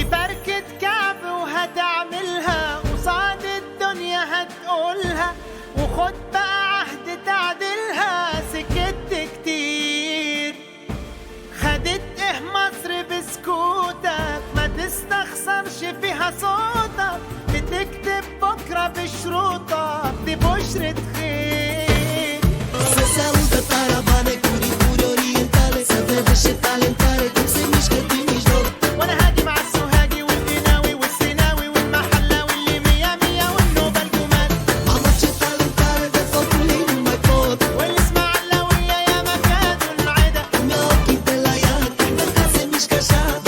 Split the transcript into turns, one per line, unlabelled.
فركة كعب وهتعملها قصاد الدنيا هتقولها وخد بقى عهد تعدلها سكت كتير خدت ايه مصر بسكوتك ما تستخسرش فيها صوتك بتكتب بكرة بشروطك دي بشرة خير
Se saluta caravana curi curi orientale Sempre vegetale entrare Cum se mișcă din mijloc
وانا هاجي مع السوهاجي والقناوي والسيناوي والمحلاوي اللي مية مية والنوبة الجمال
Mamă ce talentare de focul ei nu mai pot
والاسماعيلاوية يا مكان العدا
Îmi iau ochii de la ea Cred că se mișcă așa